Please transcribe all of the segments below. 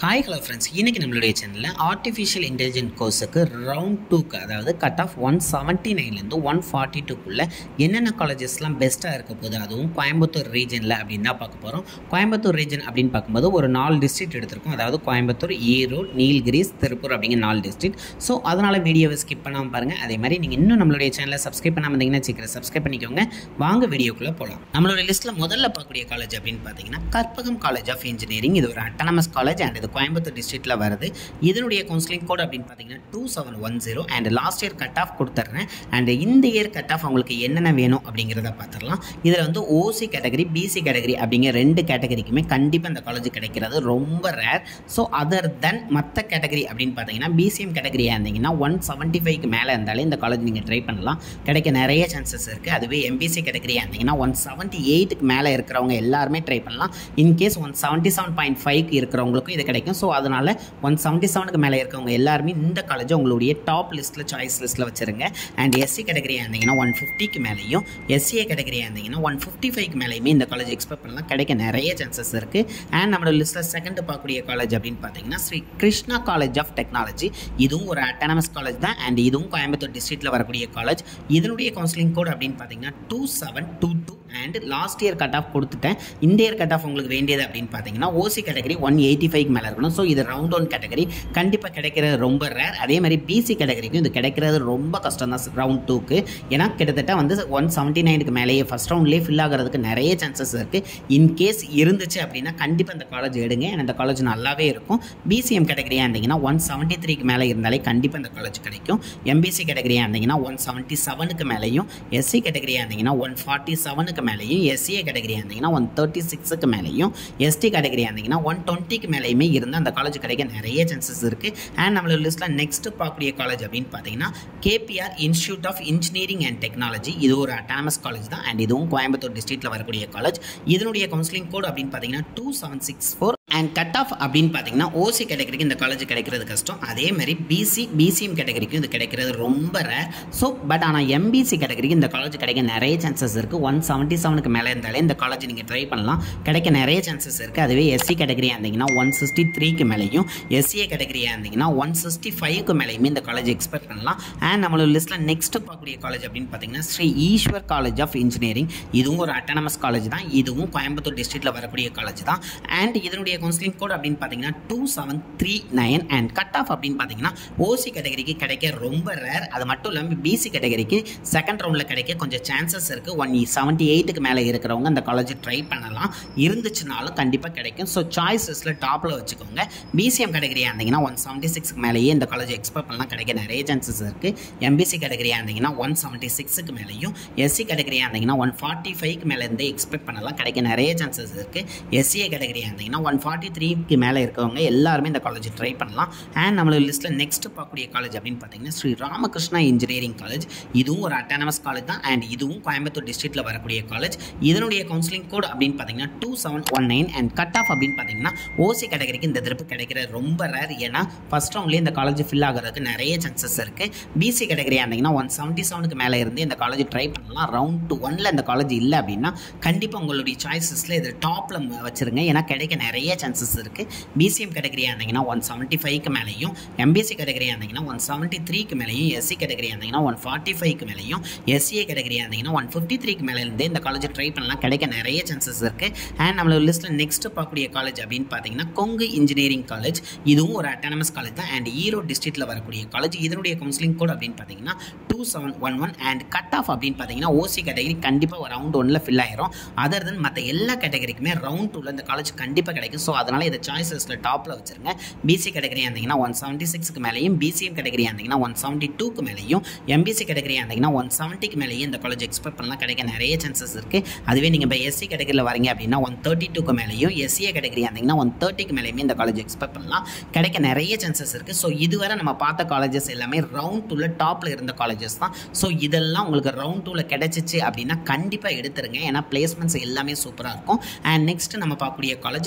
hi hello friends இன்றைக்கி நம்மளுடைய சேனலில் ஆர்டிஃபிஷியல் இன்டெலிஜென்ட் கோர்ஸுக்கு ரவுண்ட் டூக்கு அதாவது கட் ஆஃப் ஒன் செவன்ட்டி நைன்லேருந்து ஒன் ஃபார்ட்டி டூக்குள்ளே என்னென்ன காலேஜஸ்லாம் பெஸ்ட்டாக இருக்க போகுது அதுவும் கோயம்புத்தூர் ரீஜனில் அப்படின்னு தான் பார்க்க போகிறோம் கோயம்புத்தூர் ரீஜன் அப்படின்னு பார்க்கும்போது ஒரு நாலு டிஸ்ட்ரிக்ட் எடுத்திருக்கோம் அதாவது கோயம்புத்தூர் ஈரோடு நீல்கிரிஸ் திருப்பூர் அப்படிங்கிற நாலு டிஸ்ட்ரிக்ட் ஸோ அதனால் வீடியோவை ஸ்கிப் பண்ணாமல் பாருங்கள் அதே மாதிரி நீங்கள் இன்னும் நம்மளுடைய சேனலை சப்ஸ்கிரைப் பண்ணாமல் இருந்தீங்கன்னா சீக்கிரம் சப்ஸ்கிரைப் பண்ணிக்கோங்க வாங்க வீடியோக்குள்ளே போகலாம் நம்மளுடைய லிஸ்ட்டில் முதல்ல பார்க்கக்கூடிய காலேஜ் அப்படின்னு பார்த்தீங்கன்னா கற்பகம் காலேஜ் ஆஃப் இன்ஜினியரிங் இது ஒரு அட்டானமஸ் காலேஜ் அண்ட் இது கோயம்புத்தூர் டிஸ்ட்ரிக்ட்டில் வருது இதனுடைய கவுன்சிலிங் கோட் அப்படின்னு பார்த்தீங்கன்னா two seven one zero and last year cut off கொடுத்துட்றேன் அண்ட் இந்த இயர் கட் ஆஃப் உங்களுக்கு என்னென்ன வேணும் அப்படிங்கிறத பார்த்துடலாம் இதில் வந்து ஓசி கேட்டகரி பிசி கேட்டகரி அப்படிங்கிற ரெண்டு கேட்டகரிக்குமே கண்டிப்பாக இந்த காலேஜ் கிடைக்கிறது ரொம்ப ரேர் ஸோ அதர் தென் மற்ற கேட்டகரி அப்படின்னு பார்த்தீங்கன்னா பிசிஎம் கேட்டகரியாக இருந்தீங்கன்னா ஒன் செவன்ட்டி ஃபைவ்க்கு மேலே இருந்தாலே இந்த காலேஜ் நீங்கள் ட்ரை பண்ணலாம் கிடைக்க நிறைய சான்சஸ் இருக்குது அதுவே எம்பிசி கேட்டகரியாக இருந்தீங்கன்னா ஒன் செவன்ட்டி எயிட்டுக்கு மேலே இருக்கிறவங்க எல்லாருமே ட்ரை பண்ணலாம் in case one seventy seven point ஃபைவ்க்கு இருக்கிறவங்களுக்கும் இது கிடைக்கும் ஸோ அதனால் ஒன் செவன்ட்டி செவனுக்கு மேலே இருக்கவங்க எல்லாருமே இந்த காலேஜை உங்களுடைய டாப் லிஸ்ட்டில் சாய்ஸ் லிஸ்ட்டில் வச்சுருங்க அண்ட் எஸ்சி கேட்டகரியாக இருந்தீங்கன்னா ஒன் ஃபிஃப்டிக்கு மேலேயும் எஸ்சிஏ கேட்டகரியாக இருந்தீங்கன்னா ஒன் ஃபிஃப்டி ஃபைவ்க்கு மேலேயுமே இந்த காலேஜ் எக்ஸ்பெக்ட் பண்ணலாம் கிடைக்க நிறைய சான்சஸ் இருக்குது அண்ட் நம்மளோட லிஸ்ட்டில் செகண்ட் பார்க்கக்கூடிய காலேஜ் அப்படின்னு பார்த்தீங்கன்னா Shri Krishna college of technology இதுவும் ஒரு அட்டானமஸ் காலேஜ் தான் அண்ட் இதுவும் கோயம்புத்தூர் டிஸ்ட்ரிக்ட்டில் வரக்கூடிய காலேஜ் இதனுடைய கவுன்சிலிங் கோட் அப்படின்னு பார்த்தீங்கன்னா two seven two two and last year cut off கொடுத்துட்டேன் இந்த இயர் கட் ஆஃப் உங்களுக்கு வேண்டியது அப்படின்னு பார்த்தீங்கன்னா ஓசி கேட்டகரி ஒன் எயிட்டி ஃபைவ்க்கு மேலே இருக்கணும் ஸோ இது ரவுண்ட் ஒன் கேட்டகரி கண்டிப்பாக கிடைக்கிறது ரொம்ப ரேர் அதே மாதிரி பிசி கேட்டகரிக்கும் இது கிடைக்கிறது ரொம்ப கஷ்டம் தான் ரவுண்ட் டூக்கு ஏன்னா கிட்டத்தட்ட வந்து ஒன் செவன்ட்டி நைனுக்கு மேலேயே ஃபஸ்ட் ரவுண்ட்லேயே ஃபில் ஆகிறதுக்கு நிறைய சான்சஸ் இருக்குது இன்கேஸ் இருந்துச்சு அப்படின்னா கண்டிப்பாக அந்த காலேஜ் எடுங்க and அந்த காலேஜ் நல்லாவே இருக்கும் பிசிஎம் கேட்டகரியாக இருந்தீங்கன்னா ஒன் செவன்ட்டி த்ரீக்கு மேலே இருந்தாலே கண்டிப்பாக இந்த காலேஜ் கிடைக்கும் எம்பிசி கேட்டகரியாக இருந்தீங்கன்னா ஒன் செவன்ட்டி செவனுக்கு மேலேயும் எஸ்சி கேட்டகரியாக இருந்தீங்கன்னா ஒன் ஃபார்ட்டி செவனுக்கு மேலேயும் எஸ்சிஏ கேட்டகரியாக இருந்தீங்கன்னா ஒன் தேர்ட்டி சிக்ஸுக்கு மேலேயும் எஸ்டி கேட்டகரியாக இருந்தீங்கன்னா ஒன் டுவெண்ட்டிக்கு மேலேயுமே இருந்து அந்த காலேஜ் கிடைக்க நிறைய சான்சஸ் இருக்குது அண்ட் நம்மளோட லிஸ்ட்டில் நெக்ஸ்ட் பார்க்கக்கூடிய காலேஜ் அப்படின்னு பார்த்தீங்கன்னா KPR institute of engineering and technology இது ஒரு அட்டானமஸ் காலேஜ் தான் அண்ட் இதுவும் கோயம்புத்தூர் டிஸ்ட்ரிக்ட்டில் வரக்கூடிய காலேஜ் இதனுடைய கவுன்சிலிங் கோட் அப்படின்னு பார்த்தீங்கன்னா two seven six four and cut off அப்படின்னு பார்த்தீங்கன்னா ஓசி கேட்டகரிக்கு இந்த காலேஜ் கிடைக்கிறது கஷ்டம் அதே மாதிரி பிசி பிசிஎம் கேட்டகரிக்கும் இது கிடைக்கிறது ரொம்ப ரேர் ஸோ பட் ஆனால் எம்பிசி கேட்டகரிக்கு இந்த காலேஜ் கிடைக்க நிறைய சான்சஸ் இருக்குது ஒன் செவன்ட்டி செவனுக்கு மேலே இருந்தாலே இந்த காலேஜ் நீங்கள் ட்ரை பண்ணலாம் கிடைக்க நிறைய சான்சஸ் இருக்குது அதுவே எஸ்சி கேட்டகரியாக இருந்தீங்கன்னா ஒன் சிக்ஸ்டி த்ரீக்கு மேலேயும் எஸ்சிஏ கேட்டகரியாக இருந்தீங்கன்னா ஒன் சிக்ஸ்டி ஃபைவ்க்கு மேலேயுமே இந்த காலேஜ் எக்ஸ்பெக்ட் பண்ணலாம் அண்ட் நம்மளோட லிஸ்ட்டில் நெக்ஸ்ட் பார்க்கக்கூடிய காலேஜ் அப்படின்னு பார்த்தீங்கன்னா Shri Eswar college of engineering இதுவும் ஒரு அட்டானமஸ் காலேஜ் தான் இதுவும் கோயம்புத்தூர் டிஸ்ட்ரிக்ட்டில் வரக்கூடிய காலேஜ் தான் அண்ட் இதனுடைய கவுன்சிலிங் கோட் அப்படின்னு பார்த்தீங்கன்னா two seven three nine and cut off அப்படின்னு பார்த்தீங்கன்னா ஓசி கேட்டகரிக்கு கிடைக்க ரொம்ப ரேர் அது மட்டும் இல்லாமல் பிசி கேட்டகரிக்கு செகண்ட் ரவுண்டில் கிடைக்க கொஞ்சம் சான்சஸ் இருக்குது ஒன் செவன்ட்டி எயிட்டுக்கு மேலே இருக்கிறவங்க அந்த காலேஜ் ட்ரை பண்ணலாம் இருந்துச்சுனாலும் கண்டிப்பாக கிடைக்கும் ஸோ சாய்ஸஸில் டாப்பில் வச்சுக்கோங்க பிசிஎம் கேட்டகரியாக இருந்தீங்கன்னா ஒன் செவன்ட்டி சிக்ஸ்க்கு மேலேயே இந்த காலேஜ் எக்ஸ்பெக்ட் பண்ணலாம் கிடைக்க நிறைய சான்சஸ் இருக்குது எம்பிசி கேட்டகரியாக இருந்தீங்கன்னா ஒன் செவன்ட்டி சிக்ஸுக்கு மேலேயும் எஸ்சி கேட்டகரியாக இருந்தீங்கன்னா ஒன் ஃபார்ட்டி ஃபைவ்க்கு மேலே இருந்து எக்ஸ்பெக்ட் பண்ணலாம் கிடைக்க நிறைய சான்சஸ் இருக்குது எஸ்சிஏ கேட்டகரியாக இருந்தீங்கன்னா ஒன் ஃபார்ட்டி த்ரீக்கு மேலே இருக்கவங்க எல்லாருமே இந்த காலேஜ் ட்ரை பண்ணலாம் அண்ட் நம்மளோட லிஸ்ட்டில் நெக்ஸ்ட் பார்க்கக்கூடிய காலேஜ் அப்படின்னு பார்த்தீங்கன்னா ஸ்ரீ ராமகிருஷ்ணா இன்ஜினியரிங் காலேஜ் இதுவும் ஒரு அட்டானமஸ் காலேஜ் தான் அண்ட் இதுவும் கோயம்புத்தூர் டிஸ்ட்ரிக்ட்டில் வரக்கூடிய காலேஜ் இதனுடைய கவுன்சிலிங் கோட் அப்படின்னு பார்த்தீங்கன்னா two seven one nine and cut off அப்படின்னு பார்த்தீங்கன்னா ஓசி கேட்டகரிக்கு இந்த திருப்பு கிடைக்கிறது ரொம்ப ரேர் ஏன்னா ஃபஸ்ட் ரவுண்ட்லேயே இந்த காலேஜ் ஃபில் ஆகிறதுக்கு நிறைய சான்சஸ் இருக்குது பிசி கேட்டகரியாக இருந்தீங்கன்னா ஒன் செவன்ட்டி செவனுக்கு மேலே இருந்து இந்த காலேஜ் ட்ரை பண்ணலாம் ரவுண்ட் டூ ஒனில் இந்த காலேஜ் இல்லை அப்படின்னா கண்டிப்பாக உங்களுடைய சாய்ஸஸில் இது டாப்பில் வச்சுருங்க ஏன்னா கிடைக்க நிறைய சான்சஸ் இருக்குது பிசிஎம் கேட்டகரியாக இருந்தீங்கன்னா ஒன் செவன்ட்டி ஃபைவ்க்கு மேலேயும் எம்பிசி கேட்டகரியாக இருந்தீங்கன்னா ஒன் செவன்ட்டி த்ரீக்கு மேலேயும் எஸ்சி கேட்டகரியாக இருந்தீங்கன்னா ஒன் ஃபார்ட்டி ஃபைவ்க்கு மேலேயும் எஸ்சிஏ கேட்டகரியாக இருந்தீங்கன்னா ஒன் ஃபிஃப்டி த்ரீக்கு மேலே இருந்து இந்த காலேஜ் ட்ரை பண்ணலாம் கிடைக்க நிறைய சான்சஸ் இருக்குது அண்ட் நம்மளோட லிஸ்ட்டில் நெக்ஸ்ட் பார்க்கக்கூடிய காலேஜ் அப்படின்னு பார்த்தீங்கன்னா கொங்கு இன்ஜினியரிங் காலேஜ் இதுவும் ஒரு அட்டானமஸ் காலேஜ் தான் அண்ட் ஈரோடு டிஸ்ட்ரிக்ட்டில் வரக்கூடிய காலேஜ் இதனுடைய கவுன்சிலிங் கோட் அப்படின்னு பார்த்தீங்கன்னா two seven one one and cut off அப்படின்னு பார்த்தீங்கன்னா ஓசி கேட்டகரி கண்டிப்பாக ஒரு ரவுண்ட் ஒன்னில் ஃபில் ஆயிரும் அதர் தென் மற்ற எல்லா கேட்டகரிக்குமே ரவுண்ட் டூவில் இந்த காலேஜ் கண்டிப்பாக கிடைக்கும் ஸோ அதனால் இதை சாய்ஸஸில் டாப்பில் வச்சுருங்க பிசி கேட்டகரியாக இருந்தீங்கன்னா ஒன் செவன்ட்டி சிக்ஸ்க்கு மேலேயும் பிசிஎம் கேட்டகரியாக இருந்தீங்கன்னா ஒன் செவன்ட்டி டூக்கு மேலேயும் எம்பிசி கேட்டகரியாக இருந்தீங்கன்னா ஒன் செவன்ட்டிக்கு மேலேயும் இந்த காலேஜ் எக்ஸ்பெக்ட் பண்ணலாம் கிடைக்க நிறைய சான்சஸ் இருக்குது அதுவே நீங்கள் இப்போ எஸ்சி கேட்டகரியில் வரீங்க அப்படின்னா ஒன் தேர்ட்டி டூக்கு மேலேயும் எஸ்சிஏ கேட்டகரியாக இருந்தீங்கன்னா ஒன் தேர்ட்டிக்கு மேலேயுமே இந்த காலேஜ் எக்ஸ்பெக்ட் பண்ணலாம் கிடைக்க நிறைய சான்சஸ் இருக்குது ஸோ இதுவரை நம்ம பார்த்த காலேஜஸ் எல்லாமே ரவுண்ட் டூவில் டாப்பில் இருந்த காலேஜஸ் தான் ஸோ இதெல்லாம் உங்களுக்கு ரவுண்ட் டூவில் கிடைச்சிச்சு அப்படின்னா கண்டிப்பாக எடுத்துருங்க ஏன்னா பிளேஸ்மெண்ட்ஸ் எல்லாமே சூப்பராக இருக்கும் அண்ட் நெக்ஸ்ட் நம்ம பார்க்கக்கூடிய college Hindusthan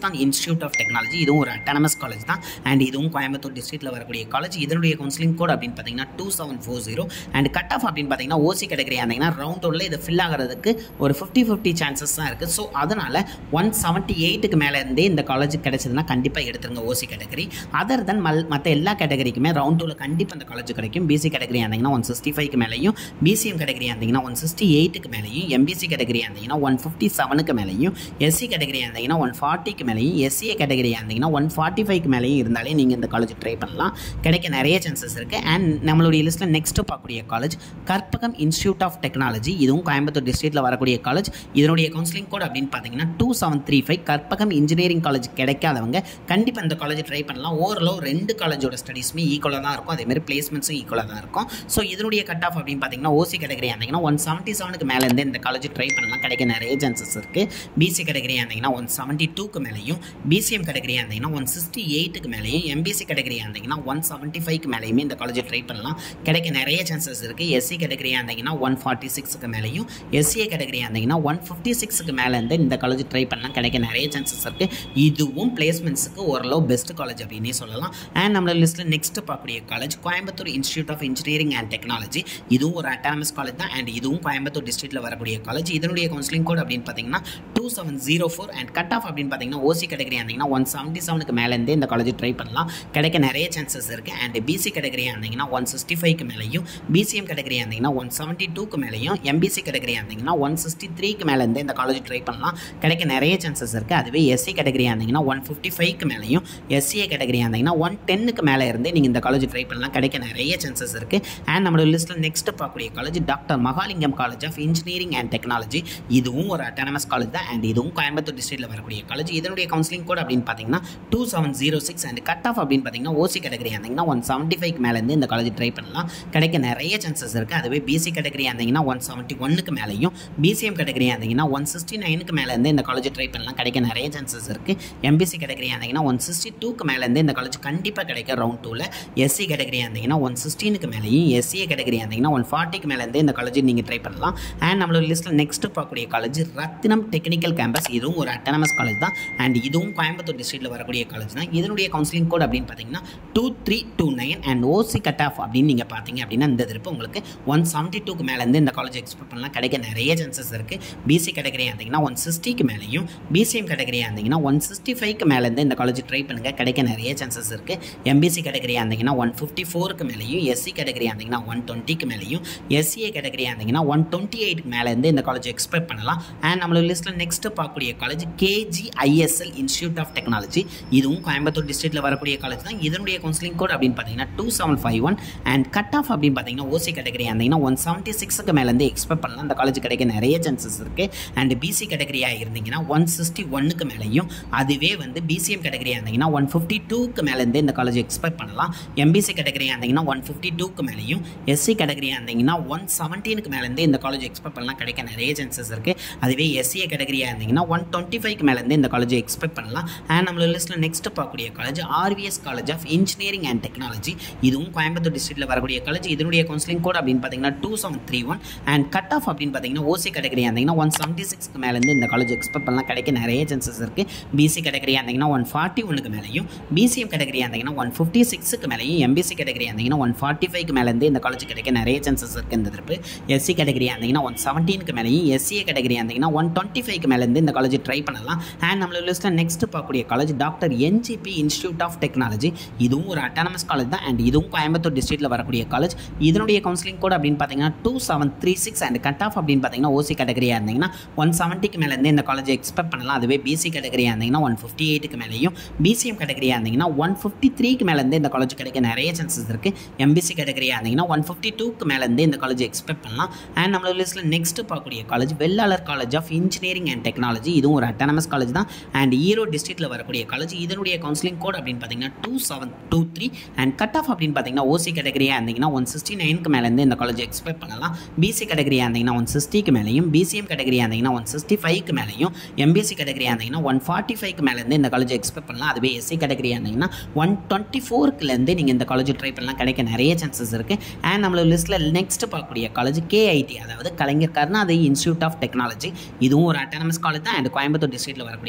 marathon institute of technology இதுவும் ஒரு அட்டானமஸ் காலேஜ் தான் அண்ட் இதுவும் கோயம்புத்தூர் டிஸ்ட்ரிக்ட்டில் வரக்கூடிய காலேஜ் இதனுடைய கவுன்சிலிங் கோட் அப்படின்னு பார்த்தீங்கன்னா two seven four zero and cut off அப்படின்னு பார்த்தீங்கன்னா ஓசி கேட்டகரி ஆனீங்கன்னா ரவுண்ட் ஒன்ல இது ஃபில் ஆகிறதுக்கு ஒரு ஃபிஃப்டி ஃபிஃப்டி சான்சஸ் தான் இருக்குது ஸோ அதனால் ஒன் செவன்ட்டி எயிட்டுக்கு மேலே இருந்தே இந்த காலேஜ் கிடைச்சதுன்னா கண்டிப்பாக எடுத்துருங்க ஓசி கேட்டகரி அதர் தென் மல் மற்ற எல்லா கேட்டகரிக்குமே ரவுண்ட் டூவில் கண்டிப்பாக அந்த காலேஜ் கிடைக்கும் பிசி கேட்டகரி ஆனீங்கன்னா ஒன் சிக்ஸ்டி ஃபைவ்க்கு மேலேயும் பிசிஎம் கேட்டகரி ஆனீங்கன்னா ஒன் சிக்ஸ்டி எயிட்டுக்கு மேலேயும் எம்பிசி கேட்டகரி ஆனீங்கன்னா ஒன் ஃபிஃப்டி செவனுக்கு மேலேயும் எஸ்சி கேட்டகரி ஆனீங்கன்னா ஒன் ஃபார்ட்டிக்கு மேலேயும் எஸ்சிஏ கேட்டகரி ஆனீங்கன்னா ஒன் ஃபார்ட்டி ஃபைவ்க்கு மேலேயும் இருந்தாலே நீங்கள் இந்த காலேஜ் ட்ரை பண்ணலாம் கிடைக்க நிறைய சான்சஸ் இருக்குது அண்ட் நம்மளுடைய லிஸ்ட்டில் நெக்ஸ்ட்டு பார்க்கக்கூடிய college Karpagam institute of technology இதுவும் கோயம்புத்தூர் டிஸ்ட்ரிக்ட்டில் வரக்கூடிய காலேஜ் இதனுடைய கவுன்சிலிங் கோட் அப்படின்னு பார்த்தீங்கன்னா two seven three five Karpagam engineering college கிடைக்காதவங்க கண்டிப்பாக இந்த காலேஜ் ட்ரை பண்ணலாம் ஓரளவு ரெண்டு காலேஜோட ஸ்டடீஸுமே ஈக்குவலாக தான் இருக்கும் அதேமாதிரி பிளேஸ்மெண்ட்ஸும் ஈக்குவலாக தான் இருக்கும் ஸோ இதனுடைய கட் ஆஃப் அப்படின்னு பார்த்தீங்கன்னா ஓசி கேட்டகரி ஆனீங்கன்னா ஒன் செவன்ட்டி செவனுக்கு மேலேருந்து இந்த காலேஜ் ட்ரை பண்ணலாம் கிடைக்க நிறைய சான்சஸ் இருக்குது பிசி கேட்டகரி ஆனீங்கன்னா ஒன் செவன்ட்டி டூக்கு மேலேயும் பிசிஎம் கேட்டகரி ஆனீங்கன்னா ஒன் சிக்ஸ்டி எயிட்டுக்கு மேலேயும் எம்பிசி கேட்டகரி ஆனீங்கன்னா ஒன் செவன்ட்டி ஃபைவ்க்கு மேலேயுமே இந்த காலேஜ் ட்ரை பண்ணலாம் கிடைக்க நிறைய சான்சஸ் இருக்குது எஸ்சி கேட்டகரி ஆனீங்கன்னா ஒன் ஃபார்ட்டி சிக்ஸுக்கு மேலேயும் எஸ்சிஏ கேட்டகரி ஆனீங்கன்னா ஒன் ஃபிஃப்டி சிக்ஸுக்கு மேலே இருந்து இந்த காலேஜ் ட்ரை பண்ணலாம் கிடைக்க நிறைய சான்சஸ் இருக்குது இதுவும் பிளேஸ்மெண்ட்ஸுக்கு ஓரளவு பெஸ்ட் காலேஜ் அப்படின்னே சொல்லலாம் அண்ட் நம்மளோட லிஸ்ட்டில் நெக்ஸ்ட் பார்க்கக்கூடிய college Coimbatore institute of engineering and technology இதுவும் ஒரு அட்டானமஸ் காலேஜ் தான் அண்ட் இதுவும் கோயம்புத்தூர் டிஸ்ட்ரிக்ட்டில் வரக்கூடிய காலேஜ் இதனுடைய கவுன்சிலிங் கோட் அப்படின்னு பார்த்தீங்கன்னா two seven zero four and cut off அப்படின்னு பார்த்தீங்கன்னா ஓசி கேட்டகரி ஆனீங்கன்னா ஒன் செவன்ட்டி செவனுக்கு மேலேருந்தே இந்த காலேஜ் ட்ரை பண்ணலாம் கிடைக்க நிறைய சான்சஸ் இருக்குது அண்ட் பிசி கேட்டகரி ஆனீங்கன்னா ஒன் சிக்ஸ்டி ஃபைவ்க்கு மேலேயும் பிசிஎம் கேட்டகரி ஆனீங்கன்னா ஒன் செவன்ட்டி டூக்கு மேலேயும் எம்பிசி கேட்டகரி ஆனீங்கன்னா ஒன் சிக்ஸ்டி த்ரீக்கு மேலேருந்து இந்த காலேஜ் ட்ரை பண்ணலாம் கிடைக்க நிறைய சான்சஸ் இருக்குது அதுவே எஸ்சி கேட்டகரி ஆனீங்கன்னா ஒன் ஃபிஃப்டி ஃபைவ்க்கு மேலேயும் எஸ்சிஏ கேட்டகரி ஆனீங்கன்னா ஒன் டென்னுக்கு மேலே இருந்து நீங்கள் இந்த காலேஜ் ட்ரை பண்ணலாம் கிடைக்க நிறைய சான்சஸ் இருக்குது அண்ட் நம்மளோட லிஸ்ட்டில் நெக்ஸ்ட் பார்க்கக்கூடிய college doctor Mahalingam college of engineering and technology இதுவும் ஒரு அட்டானமஸ் காலேஜ் தான் அண்ட் இதுவும் கோயம்புத்தூர் டிஸ்ட்ரிக்ட்டில் வரக்கூடிய காலேஜ் இதனுடைய கவுன்சிலிங் கோட் அப்படின்னு பார்த்தீங்கன்னா two seven zero six and cut off அப்படின்னு பார்த்தீங்கன்னா ஓசி கேட்டகரி ஆனீங்கன்னா ஒன் செவன்ட்டி ஃபைவ்க்கு மேலேருந்து இந்த காலேஜ் ட்ரை பண்ணலாம் கிடைக்க நிறைய சான்சஸ் இருக்குது அதுவே பிசி கேட்டகரி ஆனீங்கன்னா ஒன் செவன்ட்டி ஒன்னுக்கு மேலேயும் பிசிஎம் கேட்டகரி ஆனீங்கன்னா ஒன் சிக்ஸ்டி நைனுக்கு மேலேருந்து இந்த காலேஜ் ட்ரை பண்ணலாம் கிடைக்க நிறைய சான்சஸ் இருக்குது எம்பிசி கேட்டகரி ஆனீங்கன்னா ஒன் சிக்ஸ்டி டூக்கு மேலேருந்து இந்த காலேஜ் கண்டிப்பாக கிடைக்க ரவுண்ட் டூவில் எஸ்சி கேட்டகரி ஆனீங்கன்னா ஒன் சிக்ஸ்டீனுக்கு மேலேயும் எஸ்சிஏ கேட்டகரி ஆனீங்கன்னா ஒன் ஃபார்ட்டிக்கு மேலேருந்து இந்த காலேஜ் நீங்கள் ட்ரை பண்ணலாம் அண்ட் நம்மளோட லிஸ்ட்டில் நெக்ஸ்ட் பார்க்கக்கூடிய காலேஜ் ரத்தினம் டெக்னிக்கல் கேம்பஸ் இதுவும் ஒரு அட்டானமஸ் காலேஜ் தான் அண்ட் இதுவும் கோயம்புத்தூர் டிஸ்ட்ரிக்ட்டில் வரக்கூடிய காலேஜ் தான் இதனுடைய கவுன்சிலிங் கோட் அப்படின்னு பார்த்தீங்கன்னா two three two nine and OC cut off அப்படின்னு நீங்கள் பார்த்தீங்க அப்படின்னா இந்த திருப்பு உங்களுக்கு ஒன் செவன்ட்டி டூக்கு மேலேருந்து இந்த காலேஜ் எக்ஸ்பெக்ட் பண்ணலாம் கிடைக்க நிறைய சான்சஸ் இருக்குது பிசி கேட்டகரி இருந்தீங்கன்னா ஒன் சிக்ஸ்டிக்கு மேலேயும் பிசிஎம் கேட்டகரியாக இருந்தீங்கன்னா ஒன் சிக்ஸ்டி ஃபைவ்க்கு மேலேருந்து இந்த காலேஜ் ட்ரை பண்ணுங்கள் கிடைக்க நிறைய சான்சஸ் இருக்குது எம்பிசி கேட்டகரியாக இருந்தீங்கன்னா ஒன் ஃபிஃப்டி ஃபோருக்கு மேலேயும் எஸ்சி கேட்டகரியாக இருந்தீங்கன்னா ஒன் டுவெண்ட்டிக்கு மேலேயும் எஸ்சிஏ கேட்டகரியாக இருந்தீங்கன்னா ஒன் டுவெண்ட்டி எயிட்க்கு மேலேருந்து இந்த காலேஜ் எக்ஸ்பெக்ட் பண்ணலாம் அண்ட் நம்மளோட லிஸ்ட்டில் நெக்ஸ்ட் பார்க்கக்கூடிய college KGISL institute of technology இதுவும் கோயம்புத்தூர் டிஸ்ட்ரிக்ட்டில் வரக்கூடிய காலேஜ் தான் இதனுடைய கவுன்சிலிங் கோட் அப்படின்னு பார்த்தீங்கன்னா two seven five one and cut off அப்படின்னு பார்த்தீங்கன்னா ஓசி கேட்டகரி இருந்தீங்கன்னா ஒன் செவன்ட்டி சிக்ஸுக்கு மேலேருந்து எக்ஸ்பெக்ட் பண்ணலாம் அந்த காலேஜ் கிடைக்க நிறைய சான்சஸ் இருக்குது அண்ட் பிசி கேட்டகரியாக இருந்தீங்கன்னா ஒன் சிக்ஸ்டி ஒன்னுக்கு மேலேயும் அதுவே வந்து பிசிஎம் கேட்டகரியாக இருந்தீங்கன்னா ஒன் ஃபிஃப்டி டூக்கு மேலேருந்து இந்த காலேஜ் எக்ஸ்பெக்ட் பண்ணலாம் எம்பிசி கேட்டகரியாக இருந்தீங்கன்னா ஒன் ஃபிஃப்டி டூக்கு மேலேயும் எஸ்சி கேட்டகரியாக இருந்தீங்கன்னா ஒன் செவன்டீனுக்கு மேலேருந்து இந்த காலேஜ் எக்ஸ்பெக்ட் பண்ணலாம் கிடைக்க நிறைய சான்சஸ் இருக்குது அதுவே எஸ்சிஏ கேட்டகரியாக இருந்தீங்கன்னா ஒன் டுவெண்ட்டி ஃபைவ்க்கு மேலேருந்து இந்த காலேஜ் எக்ஸ்பெக்ட் பண்ணலாம் அண்ட் நம்மளோட லிஸ்ட்டில் நெக்ஸ்ட் பார்க்கக்கூடிய college RVS college of engineering and technology இதுவும் கோயம்புத்தூர் டிஸ்ட்ரிக்ட்டில் வரக்கூடிய காலேஜ் இதனுடைய கவுன்சிலிங் கோட் அப்படின்னு பார்த்தீங்கன்னா two seven three one and cut off அப்படின்னு பார்த்தீங்கன்னா ஓசி கேட்டகரியாக இருந்தீங்கன்னா ஒன் செவன்ட்டி சிக்ஸ்க்கு மேலேருந்து இந்த காலேஜ் எக்ஸ்பெக்ட் பண்ணலாம் கிடைக்க நிறைய சான்சஸ் இருக்குது பிசி கேட்டகரியாக இருந்தீங்கன்னா ஒன் ஃபார்ட்டி ஒன்றுக்கு மேலேயும் பிசிஎம் கேட்டகரியாக இருந்தீங்கன்னா ஒன் ஃபிஃப்டி சிக்ஸுக்கு மேலேயும் எம்பிசி கேட்டகரியாக இருந்தீங்கன்னா ஒன் ஃபார்ட்டி ஃபைவ்க்கு மேலேருந்து இந்த காலேஜ் கிடைக்க நிறைய சான்சஸ் இருக்குது இந்த திருப்பு எஸ்சி கேட்டகரியாக இருந்தீங்கன்னா ஒன் செவன்டீனுக்கு மேலேயும் எஸ்சிஏ கேட்டகரியாக இருந்தீங்கன்னா ஒன் டுவெண்ட்டி ஃபைவ்க்கு மேலேருந்து இந்த காலேஜ் ட்ரை பண்ணலாம் அண்ட் நம்மளோட லிஸ்ட்டில் நெக்ஸ்ட் பார்க்கக்கூடிய college doctor NGP institute of technology இதுவும் ஒரு அட்டானமஸ் காலேஜ் தான் அண்ட் இதுவும் கோயம்புத்தூர் டிஸ்ட்ரிக்ட்டில் வரக்கூடிய காலேஜ் இதனுடைய கவுன்சிலிங் கோட் அப்படின்னு பார்த்தீங்கன்னா two seven three six and cut off அப்படின்னு பார்த்தீங்கன்னா ஓசி கேட்டகரியாக இருந்தீங்கன்னா ஒன் செவன்ட்டிக்கு மேலேருந்து இந்த காலேஜ் எக்ஸ்பெக்ட் பண்ணலாம் அதுவே பிசி கேட்டகரியாக இருந்தீங்கன்னா ஒன் ஃபிஃப்டி எயிட்டுக்கு மேலேயும் பிசிஎம் கேட்டகரியாக இருந்தீங்கன்னா ஒன் ஃபிஃப்டி த்ரீக்கு மேலேருந்து இந்த காலேஜ் கிடைக்க நிறைய சான்சஸ் இருக்குது எம்பிசி கேட்டகரியாக இருந்தீங்கன்னா ஒன் ஃபிஃப்டி டூக்கு மேலேருந்து இந்த காலேஜ் எக்ஸ்பெக்ட் பண்ணலாம் அண்ட் நம்மளோட லிஸ்ட்டில் நெக்ஸ்ட் பார்க்கக்கூடிய college Vellalar college of engineering and technology இதுவும் ஒரு அட்டானமஸ் காலேஜ் தான் அண்ட் ஈரோ டிஸ்ட்ரிக்ட்டில் வரக்கூடிய காலேஜ் இதனுடைய கவுன்சிலிங் கோட் அப்படின்னு பார்த்தீங்கன்னா two seven two three and cut off அப்படின்னு பார்த்தீங்கன்னா ஓசி கேட்டகரியாக இருந்தீங்கன்னா ஒன் சிக்ஸ்டி நைனுக்கு மேலேருந்து இந்த காலேஜ் எக்ஸ்பெக்ட் பண்ணலாம் பிசி கேட்டகரியாக இருந்தீங்கன்னா ஒன் சிக்ஸ்டிக்கு மேலேயும் பிசிஎம் கேட்டகரியாக இருந்தீங்கன்னா ஒன் சிக்ஸ்டி ஃபைவ்க்கு மேலேயும் எம்பிசி கேட்டகரியாக இருந்தீங்கன்னா ஒன் ஃபார்ட்டி ஃபைவ்க்கு மேலேருந்து இந்த காலேஜ் எக்ஸ்பெக்ட் பண்ணலாம் அதுவே எஸ்சி கேட்டகரியாக இருந்தீங்கன்னா ஒன் டுவெண்ட்டி ஃபோர்க்குலேருந்து நீங்கள் இந்த காலேஜ் ட்ரை பண்ணலாம் கிடைக்க நிறைய சான்சஸ் இருக்குது அண்ட் நம்மளோட லிஸ்ட்டில் நெக்ஸ்ட் பார்க்கக்கூடிய காலேஜ் கேஐடி அதாவது Kalaignar Karunanidhi institute of technology இதுவும் ஒரு அட்டானமஸ் காலேஜ் தான் அண்ட் கோயம்புத்தூர் டிஸ்ட்ரிக்ட்டில் வரக்கூடிய காலேஜ்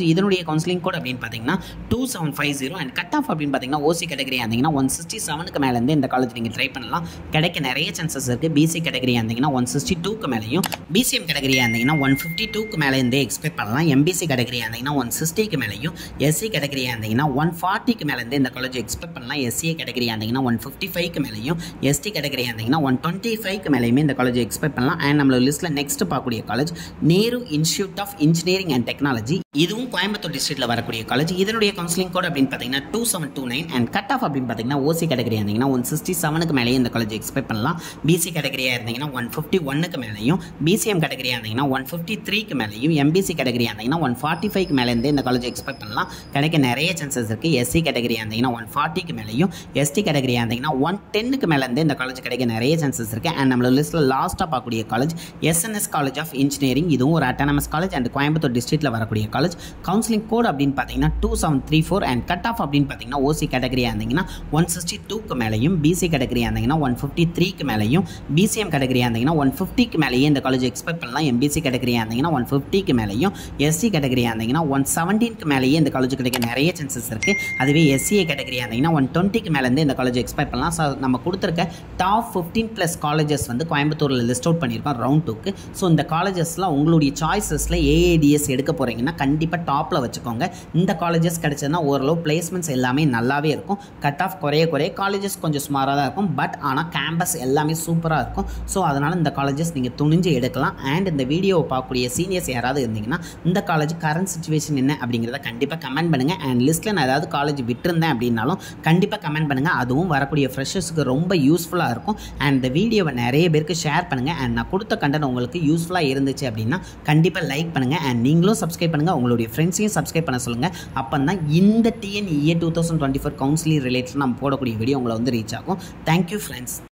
இதனுடைய கவுன்சிலிங் கோட் அப்படின்னு பார்த்தீங்கன்னா two seven five zero and cut off அப்படின்னு பார்த்தீங்கன்னா ஓசி கேட்டகரியாக இருந்தீங்கன்னா ஒன் சிக்ஸ்டி செவனுக்கு மேலேருந்து இந்த காலேஜ் நீங்கள் ட்ரை பண்ணலாம் கிடைக்க நிறைய சான்சஸ் இருக்குது பிசி கேட்டகரியாக இருந்தீங்கன்னா ஒன் சிக்ஸ்டி டூக்கு மேலேயும் பிசிஎம் கேட்டகரியாக இருந்தீங்கன்னா ஒன் ஃபிஃப்டி டூக்கு மேலே இருந்தே எக்ஸ்பெக்ட் பண்ணலாம் எம்பிசி கேட்டகரியாக இருந்தீங்கன்னா ஒன் சிக்ஸ்டிக்கு மேலேயும் எஸ்சி கேட்டகரியாக இருந்தீங்கன்னா ஒன் ஃபார்ட்டிக்கு மேலேருந்து இந்த காலேஜ் எக்ஸ்பெக்ட் பண்ணலாம் எஸ்சிஏ கேட்டகரியாக இருந்தீங்கன்னா ஒன் ஃபிஃப்டி ஃபைவ்க்கு மேலேயும் எஸ்டி கேட்டகரியாக இருந்தீங்கன்னா ஒன் டுவெண்ட்டி ஃபைவ்க்கு மேலேயுமே இந்த காலேஜ் எக்ஸ்பெக்ட் பண்ணலாம் அண்ட் நம்மளோட லிஸ்ட்டில் நெக்ஸ்ட் பார்க்கக்கூடிய college Nehru institute of engineering and technology இதுவும் கோயம்புத்தூர் டிஸ்ட்ரிக்ட்டில் வரக்கூடிய காலேஜ் இதனுடைய கவுன்சிலிங் கோட் அப்படின்னு பார்த்தீங்கன்னா two seven two nine and cut off அப்படின்னு பார்த்தீங்கன்னா ஓசி கேட்டகரி இருந்தீங்கன்னா ஒன் சிக்ஸ்டி செவனுக்கு மேலேயே இந்த காலேஜ் எக்ஸ்பெக்ட் பண்ணலாம் பிசி கேட்டகரியாக இருந்தீங்கன்னா ஒன் ஃபிஃப்டி ஒன்னுக்கு மேலேயும் பிசிஎம் கேட்டகரியாக இருந்தீங்கன்னா ஒன் ஃபிஃப்டி த்ரீக்கு மேலேயும் எம்பிசி கேட்டகரியாக இருந்தீங்கன்னா ஒன் ஃபார்ட்டி ஃபைவ்க்கு மேலேருந்து இந்த காலேஜ் எக்ஸ்பெக்ட் பண்ணலாம் கிடைக்க நிறைய சான்சஸ் இருக்குது எஸ்சி கேட்டகரியாக இருந்தீங்கன்னா ஒன் ஃபார்ட்டிக்கு மேலேயும் எஸ்டி கேட்டகரியாக இருந்தீங்கன்னா ஒன் டென்னுக்கு மேலேருந்து இந்த காலேஜ் கிடைக்க நிறைய சான்சஸ் இருக்குது அண்ட் நம்மளோட லிஸ்ட்டில் லாஸ்ட்டாக பார்க்கக்கூடிய college SNS college of engineering இதுவும் ஒரு அட்டானமஸ் காலேஜ் அண்ட் கோயம்புத்தூர் டிஸ்ட்ரிக்ட்டில் வரக்கூடிய காலேஜ் கவுன்சிலிங் கோட் அப்படின்னு பார்த்தீங்கன்னா two seven three four and cut off அப்படின்னு பார்த்தீங்கன்னா ஓசி கேட்டகரியாக இருந்தீங்கன்னா ஒன் சிக்ஸ்டி டூக்கு மேலேயும் பிசி கேட்டகரியாக இருந்தீங்கன்னா ஒன் ஃபிஃப்டி த்ரீக்கு மேலேயும் பிசிஎம் கேட்டகரியாக இருந்தீங்கன்னா ஒன் ஃபிஃப்டிக்கு மேலேயே இந்த காலேஜ் எக்ஸ்பெக்ட் பண்ணலாம் எம்பிசி கேட்டகரியாக இருந்தீங்கன்னா ஒன் ஃபிஃப்டிக்கு மேலேயும் எஸ்சி கேட்டகரியாக இருந்தீங்கன்னா ஒன் செவன்டீனுக்கு மேலேயே இந்த காலேஜ் கிடைக்க நிறைய சான்சஸ் இருக்குது அதுவே எஸ்சிஏ கேட்டகரியாக இருந்தீங்கன்னா ஒன் டுவெண்ட்டிக்கு மேலேருந்து இந்த காலேஜ் எக்ஸ்பெக்ட் பண்ணலாம் ஸோ நம்ம கொடுத்துருக்க டாப் ஃபிஃப்டீன் ப்ளஸ் காலேஜஸ் வந்து கோயம்புத்தூரில் லிஸ்ட் அவுட் பண்ணியிருக்கோம் ரவுண்ட் டூக்கு ஸோ இந்த காலேஜஸ்லாம் உங்களுடைய சாய்ஸஸில் ஏஏடிஎஸ் எடுக்க போகிறீங்கன்னா கண்டிப்பாக டாப்பில் வச்சுக்கோங்க இந்த காலேஜஸ் கிடைச்சதுன்னா ஓரளவு பிளேஸ்மெண்ட்ஸ் எல்லாமே நல்லாவே இருக்கும் கட் ஆஃப் குறைய குறைய காலேஜஸ் கொஞ்சம் சுமாராக தான் இருக்கும் பட் ஆனால் கேம்பஸ் எல்லாமே சூப்பராக இருக்கும் ஸோ அதனால் இந்த காலேஜஸ் நீங்கள் துணிஞ்சு எடுக்கலாம் அண்ட் இந்த வீடியோவை பார்க்கக்கூடிய சீனியர்ஸ் யாராவது இருந்தீங்கன்னா இந்த காலேஜ் கரண்ட் சுச்சுவேஷன் என்ன அப்படிங்கிறத கண்டிப்பாக கமெண்ட் பண்ணுங்கள் அண்ட் லிஸ்ட்டில் நான் ஏதாவது காலேஜ் விட்டுருந்தேன் அப்படின்னாலும் கண்டிப்பாக கமெண்ட் பண்ணுங்கள் அதுவும் வரக்கூடிய ஃப்ரெஷர்ஸுக்கு ரொம்ப யூஸ்ஃபுல்லாக இருக்கும் அண்ட் இந்த வீடியோவை நிறைய பேருக்கு ஷேர் பண்ணுங்கள் அண்ட் நான் கொடுத்த கண்டென்ட் உங்களுக்கு யூஸ்ஃபுல்லாக இருந்துச்சு அப்படின்னா கண்டிப்பாக லைக் பண்ணுங்கள் அண்ட் நீங்களும் சப்ஸ்கிரைப் பண்ணுங்கள் உங்களுடைய ஃப்ரெண்ட்ஸையும் சப்ஸ்கிரைப் பண்ண சொல்லுங்கள் அப்போ தான் இந்த TNEA two thousand twenty four counselling related நம்ம போடக்கூடிய வீடியோ உங்களை வந்து ரீச் ஆகும் தேங்க்யூ ஃப்ரெண்ட்ஸ்